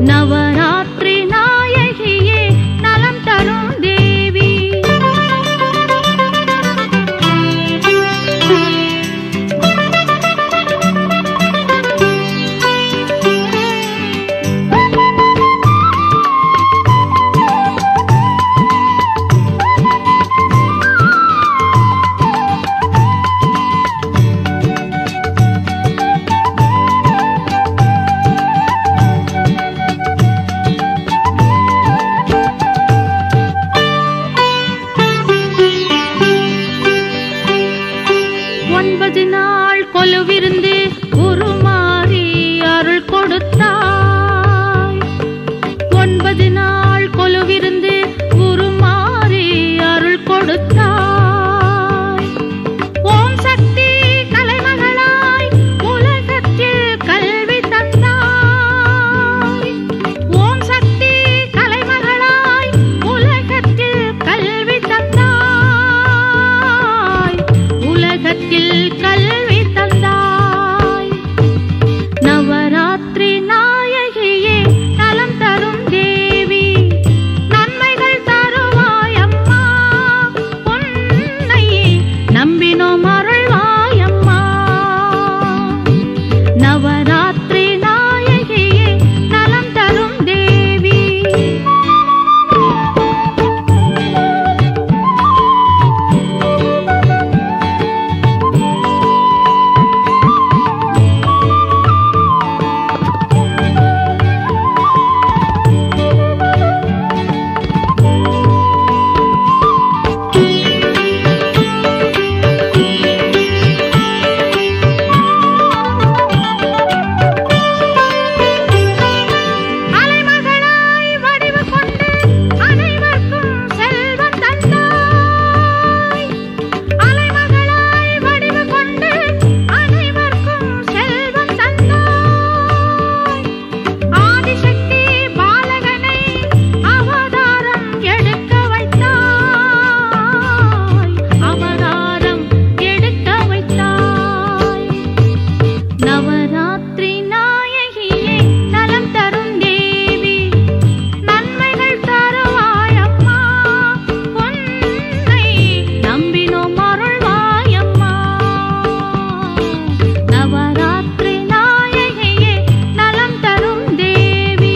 நவராத்திரி நாயகியே நலம் தரும் தேவி ஒன்பது நாள் கொலுவிருந்து உருமாறி அருள் கொடுத்தாய் ஒன்பது நாள் கொலுவிருந்து உருமாறி அருள் கொடுத்தாய் ஓம் சக்தி கலைமகளாய் உலகத்தில் கல்வி தந்தாய் ஓம் சக்தி கலைமகளாய் உலகத்தில் கல்வி தந்தாய் உலகத்தில் கல்வி தந்தாய் நவராத்திரி நாயகியே நலம் தரும் தேவி நன்மைகள் தருவாய் அம்மா உன்னை நம்பினோம் அருள்வாய் அம்மா நவராத்திரி நாயகியே நலம் தரும் தேவி அலைமகளாய் வடிவு கொண்டு அனைவருக்கும் செல்வம் தந்தாய் அலைமகளாய் வடிவு கொண்டு அனைவருக்கும் செல்வம் தந்தாய் ஆதிசக்தி பாலகனை அவதாரம் எடுக்க வைத்தாய் அவதாரம் எடுக்க வைத்தாய் நவராத்திரி நாயகியே நலம் தரும் தேவி நன்மைகள் தருவாய் அம்மா உன்னை நம்பினோம் அருள்வாய் அம்மா நவராத்திரி நாயகியே நலம் தரும் தேவி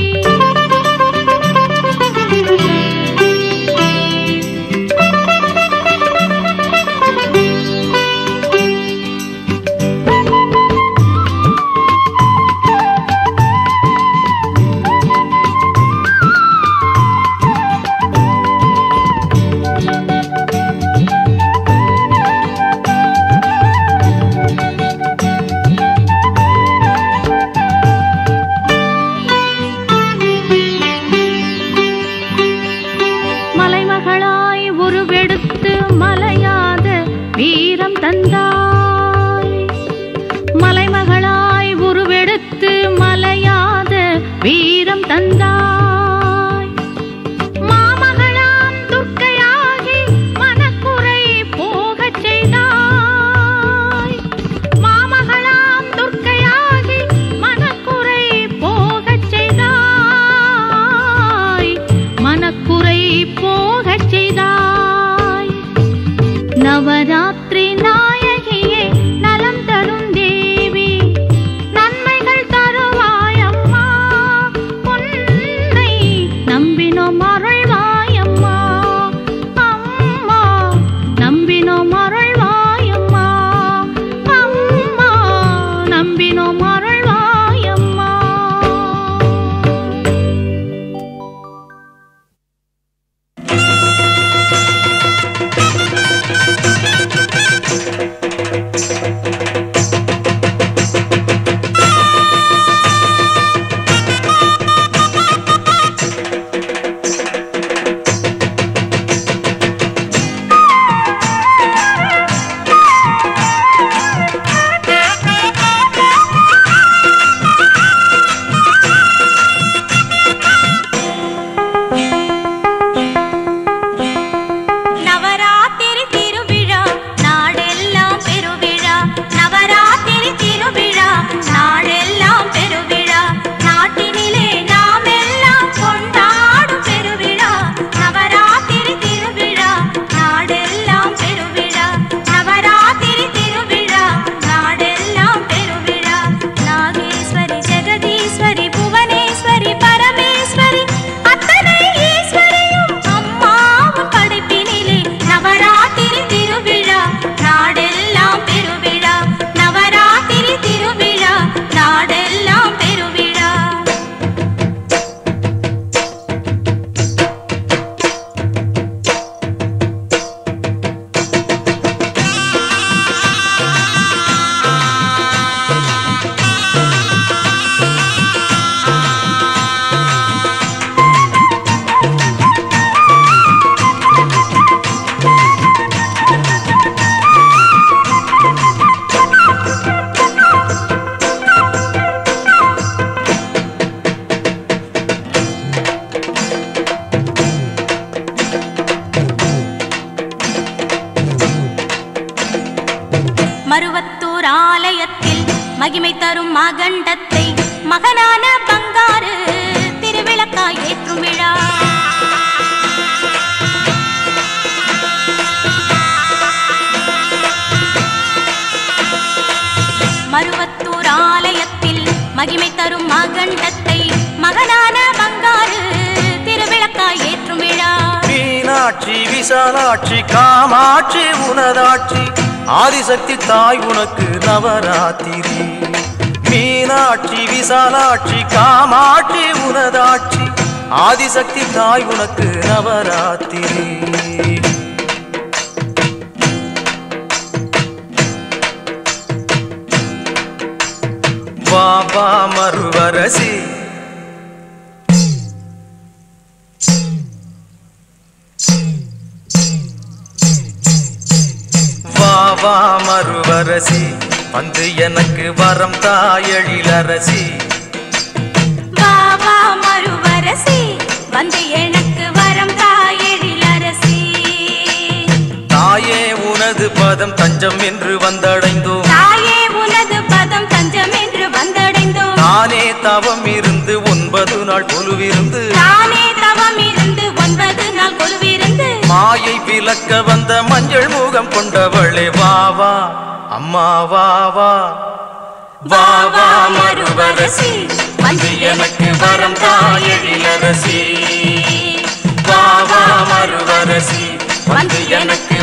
மலைமகளாய் உருவெடுத்து மலையாத வீரம் தந்தாய் மலைமகளாய் உருவெடுத்து மலையாத வீரம் தந்தாய் மாமகளாம் துர்க்கையாகி மனக்குறை போகச் செய்தாய் மாமகளாம் துர்க்கையாகி மனக்குறை போகச் செய்தாய் மனக்குறை போகச் செய்தாய் நவராத்திரி நாயகியே நலம் தரும் தேவி நன்மைகள் தருவாய் அம்மா உன்னை மகிமை தரும் மகண்டத்தை மகனான பங்காரு திருவிளக்காய் ஏற்றும் விழா மருவத்தூர் ஆலயத்தில் மகிமை தரும் மகண்டத்தை மகனான பங்காரு திருவிளக்காய் ஏற்றும் விழா மீனாட்சி விசாலாட்சி காமாட்சி உனதாட்சி ஆதிசக்தி தாய் உனக்கு நவராத்திரி மீனாட்சி விசாலாட்சி காமாட்சி உனதாட்சி ஆதிசக்தி தாய் உனக்கு நவராத்திரி பாபா மறுவரசி வா வா மறுவரசி வந்து எனக்கு வரம் தாயழிலரசி வா வா மறுவரசி வந்து எனக்கு வரம் தாயெழிலரசி தாயே உனது பதம் தஞ்சம் என்று வந்தடைந்தோம் தாயே உனது பதம் தஞ்சம் என்று வந்தடைந்தோம் நானே தவம் இருந்து ஒன்பது நாள் கொலுவிருந்து தானே தவம் இருந்து ஒன்பது நாள் கொலுவிருந்து மாயை விலக்க வந்த மஞ்சள் முகம் கொண்டவளே வா வா அம்மா வா வா வா வா மறுவரசி வந்து எனக்கு வரம் தாயழிலரசி வா வா மறுவரசி வந்து எனக்கு